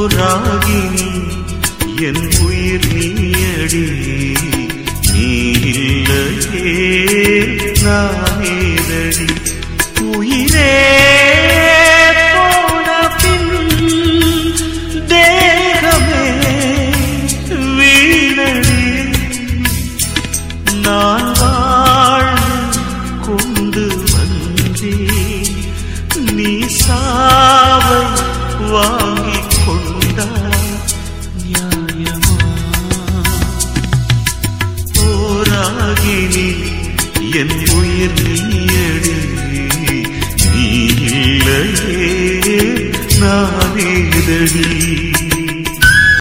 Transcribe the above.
ஓராகினி என் உயிர் நீயடி நீ இல்லையே நானேதடி உயிரே போன பின் தேகமே வீணடி நான் வாழ்ந்து கொண்டு வந்தேன் நீ சாவை வாங்கிக் கொண்டாய் நியாயமா போராகினி என் உயிர் நீயடி நீ இல்லையே நானேதடி